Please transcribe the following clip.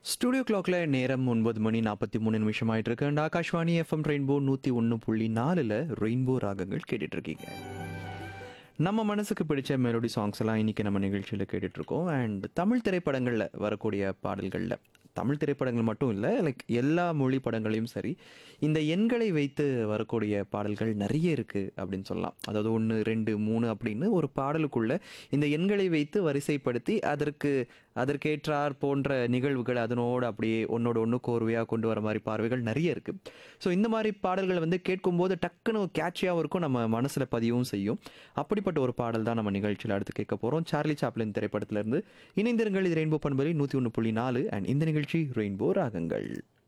studio கிளாக்ல நேரம் ஒன்பது மணி நாற்பத்தி மூணு நிமிஷம் ஆயிட்டு இருக்கு அண்ட் ஆகாஷ்வாணி எஃப்எம் ரெயின்போ நூற்றி ஒன்று புள்ளி நாலில் ரெயின்போ ராகங்கள் கேட்டுட்டு இருக்கீங்க நம்ம மனசுக்கு பிடிச்ச மெலோடி சாங்ஸ் எல்லாம் இன்னைக்கு நம்ம நிகழ்ச்சியில் கேட்டுட்டு இருக்கோம் அண்ட் தமிழ் திரைப்படங்களில் வரக்கூடிய பாடல்களில் தமிழ் திரைப்படங்கள் மட்டும் இல்லை லைக் எல்லா மொழி படங்களையும் சரி இந்த எண்களை வைத்து வரக்கூடிய பாடல்கள் நிறைய இருக்குது அப்படின்னு சொல்லலாம் அதாவது ஒன்று ரெண்டு மூணு அப்படின்னு ஒரு பாடலுக்குள்ள இந்த எண்களை வைத்து வரிசைப்படுத்தி அதற்கு அதற்கேற்றார் போன்ற நிகழ்வுகள் அதனோடு அப்படியே ஒன்னோட ஒன்று கோர்வையாக கொண்டு வர மாதிரி பார்வைகள் நிறைய இருக்குது ஸோ இந்த மாதிரி பாடல்கள் வந்து கேட்கும்போது டக்குன்னு கேட்சியாகவும் இருக்கும் நம்ம மனசில் பதியவும் செய்யும் அப்படிப்பட்ட ஒரு பாடல் தான் நம்ம நிகழ்ச்சியில் அடுத்து கேட்க போகிறோம் சார்லி சாப்ளின் திரைப்படத்திலிருந்து இணைந்திருங்கள் இது ரெயின்போ பண்பலி நூற்றி ஒன்று புள்ளி நாலு அண்ட் இந்த நிகழ்ச்சி ரெயின்போ ராகங்கள்